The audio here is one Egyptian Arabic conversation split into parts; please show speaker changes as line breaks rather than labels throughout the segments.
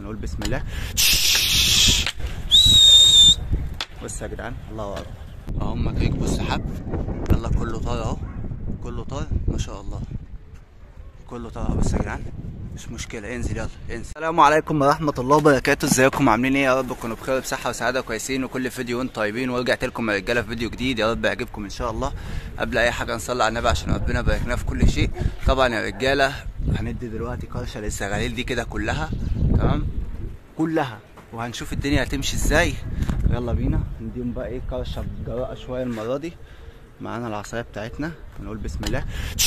نقول بسم الله بص يا جدعان الله اكبر اهو هما ركبوا السحاب يلا كله طار اهو كله طار ما شاء الله كله طار أهو. بس يا جدعان مش مشكلة انزل يلا انزل السلام عليكم ورحمة الله وبركاته ازيكم عاملين ايه يا رب تكونوا بخير بصحة وسعادة كويسين وكل فيديو وانتم طيبين ورجعت لكم يا رجالة في فيديو جديد يا رب يعجبكم ان شاء الله قبل اي حاجة نصلي على النبي عشان ربنا باركنا في كل شيء طبعا يا رجالة هندي دلوقتي كرشة للزغاليل دي كده كلها تمام كلها وهنشوف الدنيا هتمشي ازاي يلا بينا نديهم بقى ايه كرشه بجراءه شويه المره دي معانا العصايه بتاعتنا ونقول بسم الله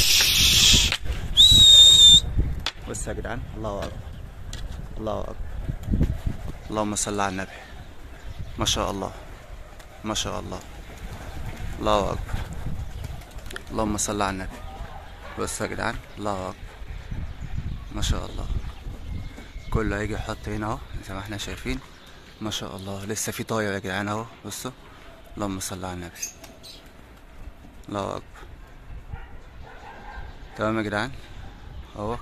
بص يا جدعان الله اكبر الله اكبر اللهم صل على النبي ما شاء الله ما شاء الله الله اكبر اللهم صل على النبي بص يا جدعان الله اكبر ما شاء الله كله هيجي يحط هنا اهو زي ما احنا شايفين ما شاء الله لسه في طاير يا جدعان اهو بصوا اللهم صل على النبي الله اكبر تمام يا جدعان اهو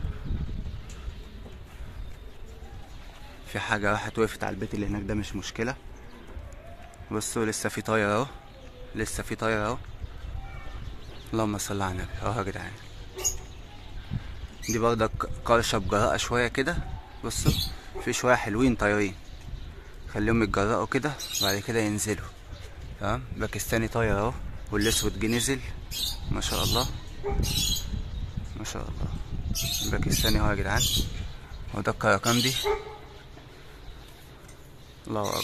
في حاجة راحت وقفت على البيت اللي هناك ده مش مشكلة بصوا لسه في طاير اهو لسه في طاير اهو اللهم صل على النبي اهو يا جدعان دي برضك قرشة بجراءة شوية كده بصوا في شوية حلوين طايرين خليهم يتجرأوا كده وبعد كده ينزلوا تمام باكستاني طاير اهو والاسود جه نزل ما شاء الله ما شاء الله باكستاني اهو يا جدعان وده الكراكندي الله اكبر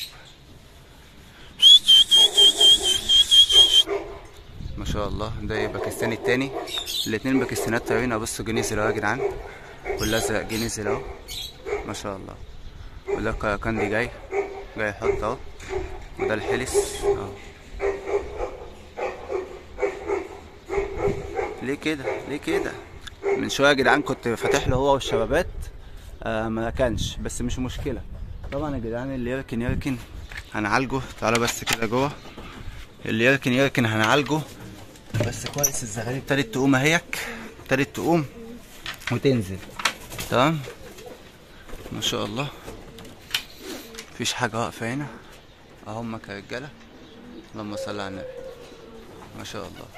ما شاء الله ده ايه باكستاني التاني الاتنين باكستانات طايرين اهو بصوا جه نزل اهو يا جدعان والازرق جه نزل اهو ما شاء الله وده الكراكندي جاي جاي يحط اهو وده الحلس اهو ليه كده ليه كده من شويه يا جدعان كنت فاتح له هو والشبابات آه ما كانش بس مش مشكله طبعا يا جدعان اللي يركن يركن هنعالجه تعالوا بس كده جوه اللي يركن يركن هنعالجه بس كويس الزغاليل ابتدت تقوم اهيك ابتدت تقوم وتنزل تمام ما شاء الله مفيش حاجة واقفة هنا اهم كرجالة اللهم صل على النبي ما شاء الله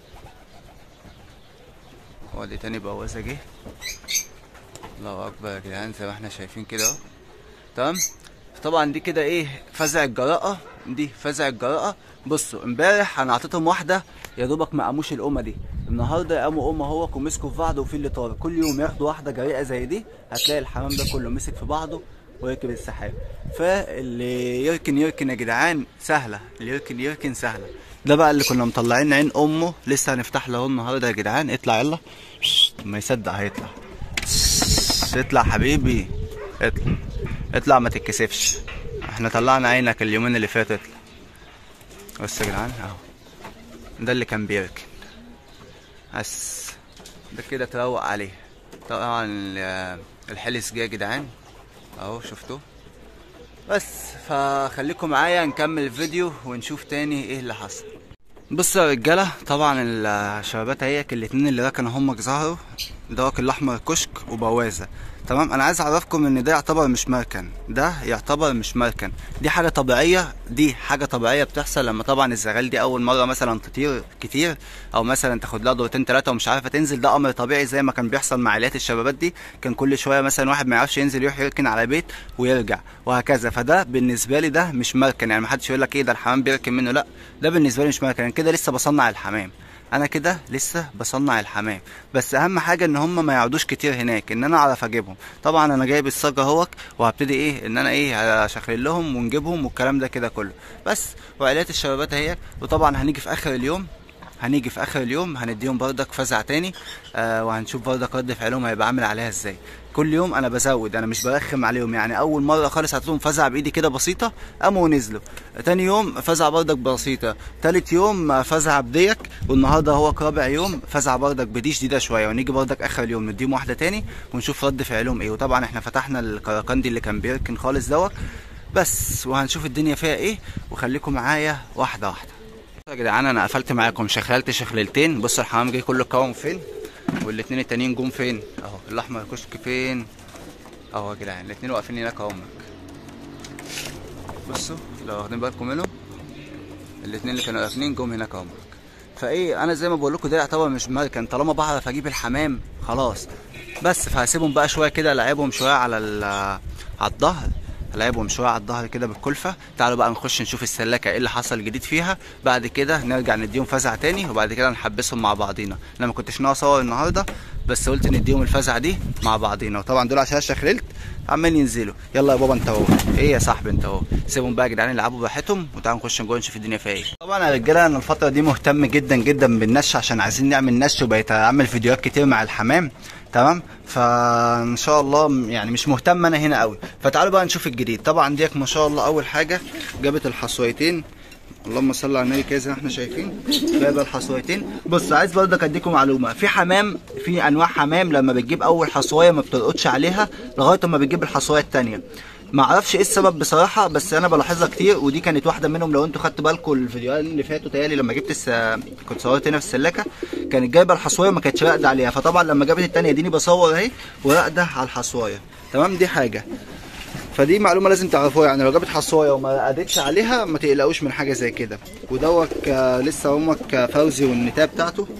وادي تاني بوازة جه الله اكبر يا جدعان زي ما احنا شايفين كده اهو تمام طبعا دي كده ايه فزع الجراءة دي فزع الجراءة بصوا امبارح انا اعطيتهم واحدة يا دوبك ما قاموش الامة دي النهارده قاموا امه هو ومسكوا في بعض وفي اللي طار كل يوم ياخدوا واحدة جريئة زي دي هتلاقي الحمام ده كله مسك في بعضه ويركب السحاب فاللي يركن يركن يا جدعان سهلة اللي يركن يركن سهلة ده بقى اللي كنا مطلعين عين امه لسه هنفتح له النهارده يا جدعان اطلع يلا ما يصدق هيطلع اطلع حبيبي اطلع اطلع ما تتكسفش احنا طلعنا عينك اليومين اللي فاتوا اطلع بص يا جدعان اهو ده اللي كان بيركن بس ده كده تروق عليه طبعا الحلس جه يا جدعان اهو شفتوه بس فخليكم معايا نكمل الفيديو ونشوف تاني ايه اللي حصل بصوا يا رجاله طبعا الشبابات اهيك الاتنين اللي ركنوا هم ظهروا دوك الاحمر كشك وبوازه تمام انا عايز اعرفكم ان ده يعتبر مش مركن ده يعتبر مش مركن دي حاجه طبيعيه دي حاجه طبيعيه بتحصل لما طبعا الزغال دي اول مره مثلا تطير كتير او مثلا تاخد لها دورتين ثلاثه ومش عارفه تنزل ده امر طبيعي زي ما كان بيحصل مع عائلات الشبابات دي كان كل شويه مثلا واحد ما يعرفش ينزل يروح يركن على بيت ويرجع وهكذا فده بالنسبه لي ده مش مركن يعني ما حدش يقول لك ايه ده الحمام بيركن منه لا ده بالنسبه لي مش مركن انا كده لسه بصنع الحمام انا كده لسه بصنع الحمام بس اهم حاجه ان هم ما يقعدوش كتير هناك ان انا اعرف اجيبهم طبعا انا جايب الصاجه اهوك وهبتدي ايه ان انا ايه اشغل لهم ونجيبهم والكلام ده كده كله بس وعائلات الشبابات اهي وطبعا هنيجي في اخر اليوم هنيجي في اخر اليوم هنديهم بردك فزع تاني آه وهنشوف بردك رد فعلهم هيبقى عامل عليها ازاي كل يوم انا بزود انا مش برخم عليهم يعني اول مره خالص هتلهم فزع بايدي كده بسيطه قاموا ونزلوا تاني يوم فزع بردك بسيطه تالت يوم فزع بديك والنهارده هو رابع يوم فزع بردك بدي شديده شويه ونيجي بردك اخر اليوم نديهم واحده تاني ونشوف رد فعلهم ايه وطبعا احنا فتحنا الكراكندي اللي كان بيركن خالص دوت بس وهنشوف الدنيا فيها ايه وخليكم معايا واحده واحده يا جدعان انا قفلت معاكم شغلت شغلتين بصوا الحمام جاي كله اتكون فين والاتنين التانيين جم فين اهو الاحمر كشك فين اهو يا جدعان الاتنين واقفين هناك اهو بصوا لو واخدين بالكم منهم الاتنين اللي كانوا واقفين جم هناك اهو فايه انا زي ما بقول لكم ده يعتبر مش ماركن طالما بعرف اجيب الحمام خلاص بس فهسيبهم بقى شويه كده العبهم شويه على ال- على الظهر العبهم شويه على الظهر كده بالكلفه تعالوا بقى نخش نشوف السلاكه ايه اللي حصل جديد فيها بعد كده نرجع نديهم فزعه تاني وبعد كده نحبسهم مع بعضينا انا ما كنتش ناوي اصور النهارده بس قلت نديهم الفزعه دي مع بعضينا وطبعا دول عشان شخللت عمال ينزلوا يلا يا بابا انت اهو ايه يا صاحبي انت اهو سيبهم بقى يا جدعان يلعبوا براحتهم وتعالوا نخش جوه نشوف الدنيا فيها ايه طبعا يا رجاله انا الفتره دي مهتم جدا جدا بالنش عشان عايزين نعمل نش وبقيت اعمل فيديوهات كتير مع الحمام تمام فان شاء الله يعني مش مهتم انا هنا قوي فتعالوا بقى نشوف الجديد طبعا ديك ما شاء الله اول حاجه جابت الحصويتين اللهم صل على النبي كده زي ما احنا شايفين جايبه الحصويتين بص عايز برضك اديكم معلومه في حمام في انواع حمام لما بتجيب اول حصويه ما بترقدش عليها لغايه اما بتجيب الحصويه الثانيه ما اعرفش ايه السبب بصراحه بس انا بلاحظها كتير ودي كانت واحده منهم لو انتوا خدتوا بالكم الفيديوهات اللي فاتوا تهيألي لما جبت الس... كنت صورت هنا في السلاكه كانت جايبه الحصويه وما كانتش راقده عليها فطبعا لما جابت الثانيه ديني بصور اهي وراقده على الحصويه تمام دي حاجه فدي معلومه لازم تعرفوها يعني لو جابت حصوايه وما رقدتش عليها ما تقلقوش من حاجه زي كده ودوك آه، لسه امك آه، فوزي والنتايه بتاعته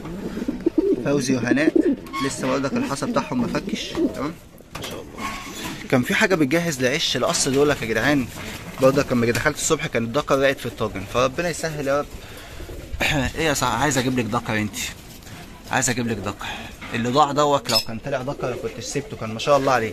فوزي وهناء لسه برضك الحصى بتاعهم ما فكش تمام ما شاء الله كان في حاجه بتجهز لعش القص دولك يا جدعان برضك لما دخلت الصبح كان الدكر راقد في الطاجن فربنا يسهل يا رب ايه يا صاحبي عايز اجيب لك دكر انت عايز اجيب لك دكر اللي ضاع دوك لو كان طلع دكر كنت سبته كان ما شاء الله عليه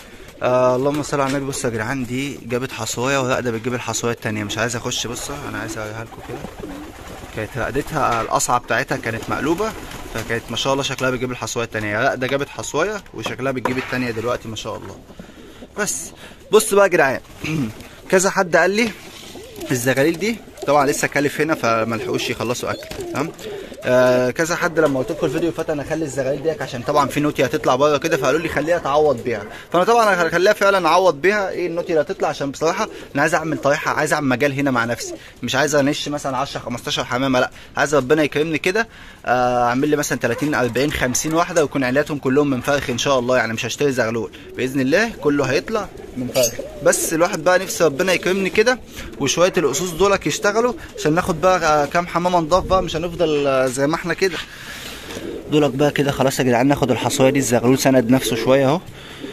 آه اللهم صل على النبي بصوا يا جدعان دي جابت حصوايه وراقده بتجيب الحصوايه التانية مش عايز اخش بصوا انا عايز اوريها لكم كده كانت رقدتها القصعه بتاعتها كانت مقلوبه فكانت ما شاء الله شكلها بتجيب الحصوايه التانية راقده جابت حصوايه وشكلها بتجيب التانية دلوقتي ما شاء الله بس بصوا بقى يا جدعان كذا حد قال لي الزغاليل دي طبعا لسه كالف هنا فما لحقوش يخلصوا اكل تمام آه كذا حد لما قلت لكم الفيديو اللي فات انا اخلي الزغاليل ديك عشان طبعا في نوتي هتطلع بره كده فقالوا لي خليها تعوض بيها فانا طبعا هخليها فعلا اعوض بيها ايه النوتي اللي هتطلع عشان بصراحه انا عايز اعمل طريحه عايز اعمل مجال هنا مع نفسي مش عايز انش مثلا 10 15 حمامه لا عايز ربنا يكرمني كده آه، اعمل لي مثلا 30 40 50 واحده ويكون عيلاتهم كلهم من فرخ ان شاء الله يعني مش هشتري زغلول باذن الله كله هيطلع من فرخ بس الواحد بقى نفسي ربنا يكرمني كده وشويه الاسوس دولك يشتغلوا عشان ناخد بقى كام حمامه نضاف بقى مش هنفضل آه، زي ما احنا كده دولك بقى كده خلاص يا جدعان ناخد الحصويه دي الزغلول سند نفسه شويه اهو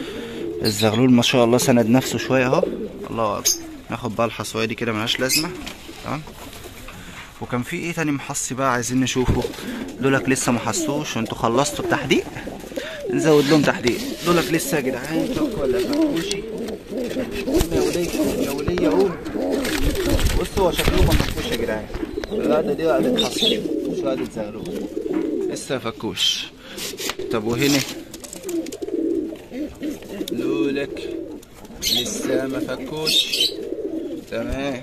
الزغلول ما شاء الله سند نفسه شويه اهو الله اكبر ناخد بقى الحصويه دي كده ملهاش لازمه تمام وكان في ايه تاني محصي بقى عايزين نشوفه دولك لسه ما حصوش وانتوا خلصتوا التحديق نزود لهم تحديق دولك لسه يا جدعان فك ولا فكوشي يا وليه يا وليه قوم بصوا هو شكله ما فكوش يا جدعان القعده دي قعده حصي مش قعده زغلول لسه فكوش طب وهنا دولك لسه ما فكوش تمام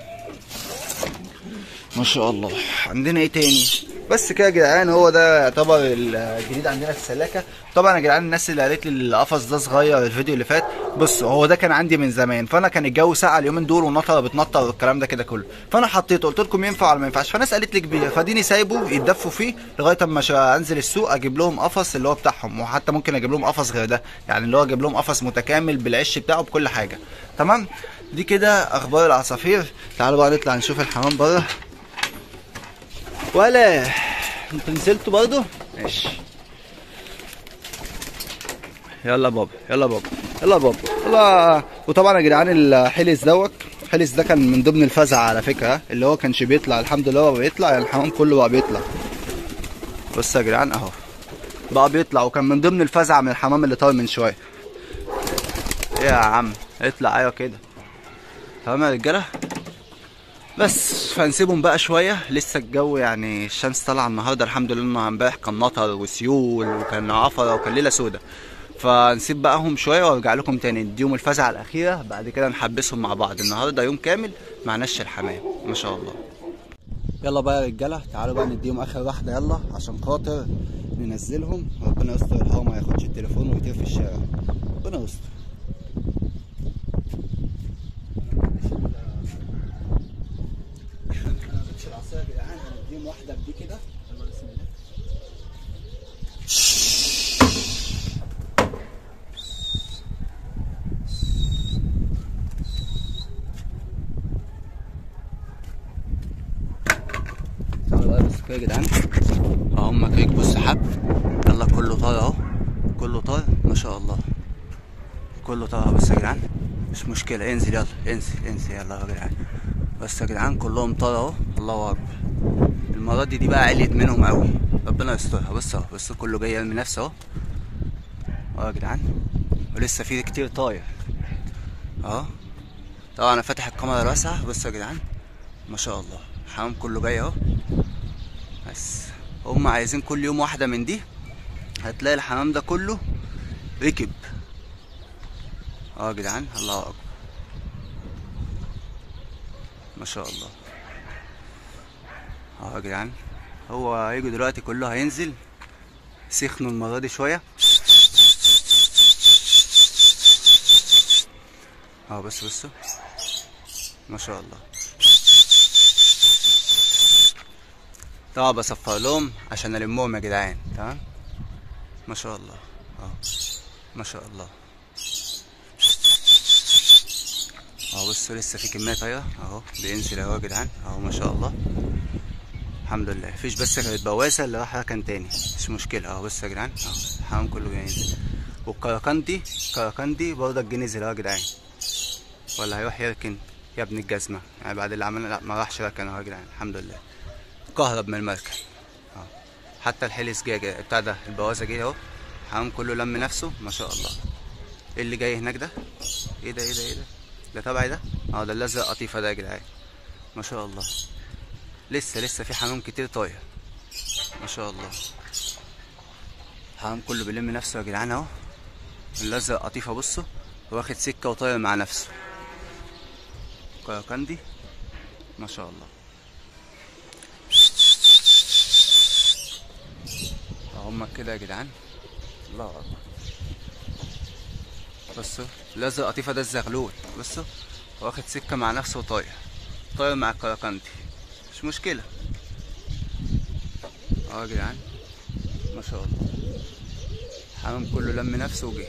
ما شاء الله عندنا ايه تاني بس كده يا جدعان هو ده يعتبر الجديد عندنا في السلاكه طبعا يا جدعان الناس اللي قالت لي القفص ده صغير الفيديو اللي فات بص هو ده كان عندي من زمان فانا كان الجو ساقع اليومين دول والنطره بتنطر والكلام ده كده كله فانا حطيته قلت لكم ينفع ولا ما ينفعش فناس قالت لي كبير فاديني سايبه يتدفوا فيه لغايه اما شا- انزل السوق اجيب لهم قفص اللي هو بتاعهم وحتى ممكن اجيب لهم قفص غير ده يعني اللي هو اجيب لهم قفص متكامل بالعش بتاعه بكل حاجه تمام دي كده اخبار العصافير تعالوا بقى نطلع نشوف الحمام بره ولا انتوا نزلتوا برضو ماشي يلا بابا يلا بابا يلا بابا يلا وطبعا يا جدعان الحلس دوت الحلس ده كان من ضمن الفزع على فكره اللي هو كانش بيطلع الحمد لله هو بيطلع يعني الحمام كله بقى بيطلع بص يا جدعان اهو بقى بيطلع وكان من ضمن الفزع من الحمام اللي طار من شويه ايه يا عم اطلع ايوه كده تمام يا رجاله بس فنسيبهم بقى شويه لسه الجو يعني الشمس طالعه النهارده الحمد لله انه امبارح كان مطر وسيول وكان عفره وكان ليله سودة فنسيب بقى هم شويه وارجع لكم تاني نديهم الفزعه الاخيره بعد كده نحبسهم مع بعض النهارده يوم كامل مع نش الحمام ما شاء الله يلا بقى يا رجاله تعالوا بقى نديهم اخر واحده يلا عشان خاطر ننزلهم ربنا يستر الهوا ما ياخدش التليفون ويطير في الشارع ربنا يستر العصايه يا جدعان هنديهم واحده بدي كده يلا بسم الله كده يا جدعان اهو هما ركبوا السحاب يلا كله طار اهو كله طار ما شاء الله كله طار أهو بس يا جدعان مش مشكلة انزل يلا انزل انزل يلا يا جدعان بس يا جدعان كلهم طار اهو الله اكبر المرة دي دي بقى عليت منهم قوي ربنا يسترها بص اهو بص كله جاي يرمي نفسه اهو اهو يا جدعان ولسه في كتير طاير اهو طبعا انا فاتح الكاميرا الواسعة بص يا جدعان ما شاء الله الحمام كله جاي اهو بس هم عايزين كل يوم واحدة من دي هتلاقي الحمام ده كله ركب اه يا جدعان الله اكبر ما شاء الله اه يا جدعان هو هيجي دلوقتي كله هينزل سخنوا المرة دي شوية اه بس بصوا ما شاء الله طبعا بصفر لهم عشان المهم يا جدعان تمام ما شاء الله اه ما شاء الله اهو بصوا لسه في كمية طايرة اهو بينزل اهو يا جدعان اهو ما شاء الله الحمد لله مفيش بس كانت بواسة اللي راح كان تاني مش مشكلة اهو بصوا يا جدعان اهو الحمام كله بينزل والكراكندي كراكندي برضك جه نزل اهو يا جدعان ولا هيروح يركن يا ابن الجزمة يعني بعد اللي عملنا لا ما راحش ركن اهو يا جدعان الحمد لله كهرب من المركب اهو حتى الحلس جه جه- بتاع ده البوازة جه اهو الحمام كله لم نفسه ما شاء الله ايه اللي جاي هناك ده ايه ده ايه ده ايه ده ده تبعي ده اه ده الازرق قطيفة ده يا جدعان ما شاء الله لسه لسه في حمام كتير طاير ما شاء الله الحمام كله بيلم نفسه يا جدعان اهو الازرق قطيفة بصوا واخد سكة وطاير مع نفسه كراكندي ما شاء الله هما كده يا جدعان الله اكبر بصوا الازرق قطيفة ده الزغلول بصوا واخد سكة مع نفسه وطاير طاير مع الكراكندي مش مشكلة اه يا جدعان ما شاء الله الحمام كله لم نفسه وجه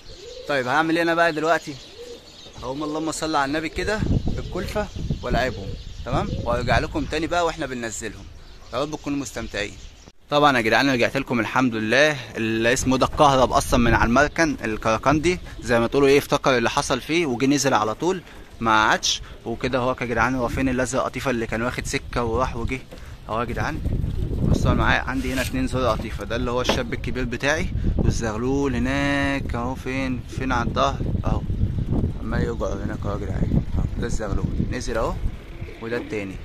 طيب هعمل ايه انا بقى دلوقتي هقوم اللهم صل على النبي كده بالكلفة والعبهم تمام وارجع لكم تاني بقى واحنا بننزلهم يا رب تكونوا مستمتعين طبعا يا جدعان رجعت لكم الحمد لله اللي اسمه ده الكهرب اصلا من على المركن الكراكندي زي ما تقولوا ايه افتكر اللي حصل فيه وجي نزل على طول ما قعدش وكده هو يا جدعان هو فين الازرق قطيفه اللي كان واخد سكه وراح وجه اهو يا جدعان بصوا انا معايا عندي هنا اتنين زر قطيفه ده اللي هو الشاب الكبير بتاعي والزغلول هناك اهو فين فين على الظهر اهو عمال يوجع هناك اهو يا جدعان اهو ده الزغلول نزل اهو وده التاني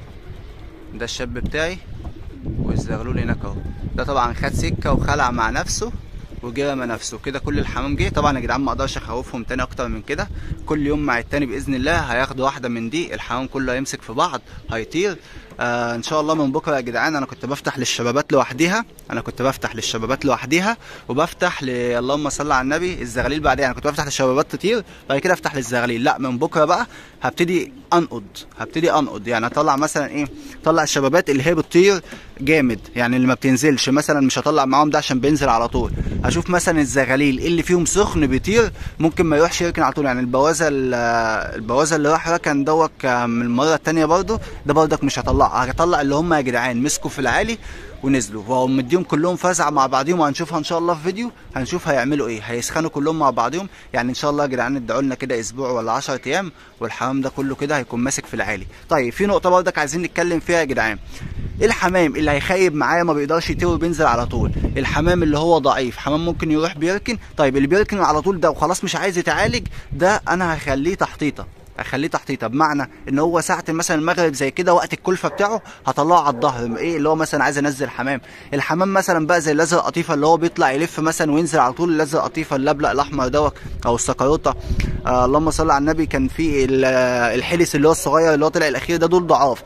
ده الشاب بتاعي والزغلول هناك اهو ده طبعا خد سكه وخلع مع نفسه وجه رمى نفسه كده كل الحمام جه طبعا يا جدعان ما اقدرش اخوفهم تاني اكتر من كده كل يوم مع التاني باذن الله هياخدوا واحده من دي الحمام كله هيمسك في بعض هيطير آه ان شاء الله من بكره يا جدعان انا كنت بفتح للشبابات لوحديها انا كنت بفتح للشبابات لوحديها وبفتح ل اللهم صل على النبي الزغاليل بعدين انا كنت بفتح للشبابات تطير بعد كده افتح للزغاليل لا من بكره بقى هبتدي انقض هبتدي انقض يعني اطلع مثلا ايه اطلع الشبابات اللي هي بتطير جامد يعني اللي ما بتنزلش مثلا مش هطلع معاهم ده عشان بينزل على طول اشوف مثلا الزغاليل اللي فيهم سخن بيطير ممكن ما يروحش يركن على طول يعني البوازه ال- البوازه اللي راح ركن دوت من المره التانية برضه ده برضك مش هطلعه هطلع اللي هم يا جدعان مسكوا في العالي ونزلوا وهم مديهم كلهم فزعه مع بعضهم وهنشوفها ان شاء الله في فيديو هنشوف هيعملوا ايه هيسخنوا كلهم مع بعضهم يعني ان شاء الله يا جدعان ادعوا لنا كده اسبوع ولا 10 ايام والحمام ده كله كده هيكون ماسك في العالي طيب في نقطه برضك عايزين نتكلم فيها يا جدعان الحمام اللي هيخيب معايا ما بيقدرش يطير وبينزل على طول الحمام اللي هو ضعيف حمام ممكن يروح بيركن طيب اللي بيركن على طول ده وخلاص مش عايز يتعالج ده انا هخليه تحطيطه اخليه تحتيطه بمعنى ان هو ساعه مثلا المغرب زي كده وقت الكلفه بتاعه هطلعه على الظهر ايه اللي هو مثلا عايز انزل حمام الحمام مثلا بقى زي الازرق قطيفه اللي هو بيطلع يلف مثلا وينزل على طول الازرق قطيفه اللبلق الاحمر دوت او السكروطه آه اللهم صل على النبي كان في ال- الحلس اللي هو الصغير اللي هو طلع الاخير ده دول ضعاف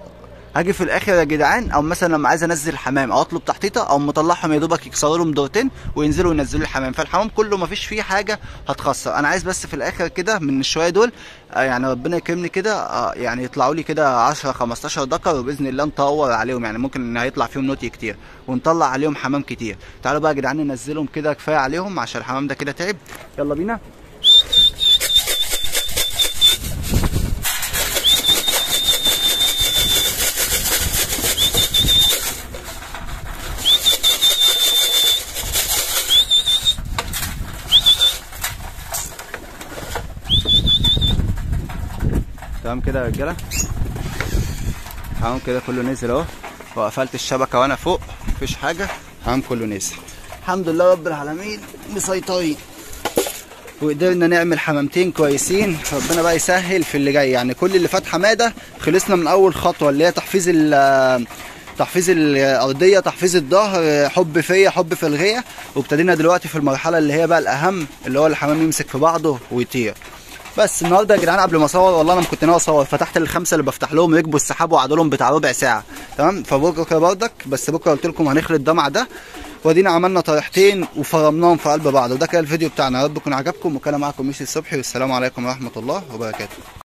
هاجي في الاخر يا جدعان او مثلا لما عايز انزل حمام او اطلب تحتيطه او مطلعهم يا دوبك يكسروا لهم دورتين وينزلوا ينزلوا الحمام فالحمام كله ما فيش فيه حاجه هتخسر انا عايز بس في الاخر كده من الشويه دول آه يعني ربنا يكرمني كده آه يعني يطلعوا لي كده 10 15 ذكر وباذن الله نطور عليهم يعني ممكن ان هيطلع فيهم نوتي كتير ونطلع عليهم حمام كتير تعالوا بقى يا جدعان ننزلهم كده كفايه عليهم عشان الحمام ده كده تعب يلا بينا تمام كده يا رجاله الحمام كده كله نزل اهو وقفلت الشبكه وانا فوق مفيش حاجه الحمام كله نزل الحمد لله رب العالمين مسيطرين وقدرنا نعمل حمامتين كويسين ربنا بقى يسهل في اللي جاي يعني كل اللي فات حماده خلصنا من اول خطوه اللي هي تحفيز ال تحفيز الارضيه تحفيز الظهر حب فيا حب في الغيه وابتدينا دلوقتي في المرحله اللي هي بقى الاهم اللي هو الحمام يمسك في بعضه ويطير بس النهارده يا جدعان قبل ما اصور والله انا ما كنت ناوي اصور فتحت الخمسه اللي بفتح لهم يكبوا السحاب وقعدوا لهم بتاع ربع ساعه تمام فبكره بردك بس بكره قلت لكم هنخلط ده مع ده وادينا عملنا طريحتين وفرمناهم في قلب بعض وده كده الفيديو بتاعنا يا رب يكون عجبكم وكان معاكم ميسي الصبحي والسلام عليكم ورحمه الله وبركاته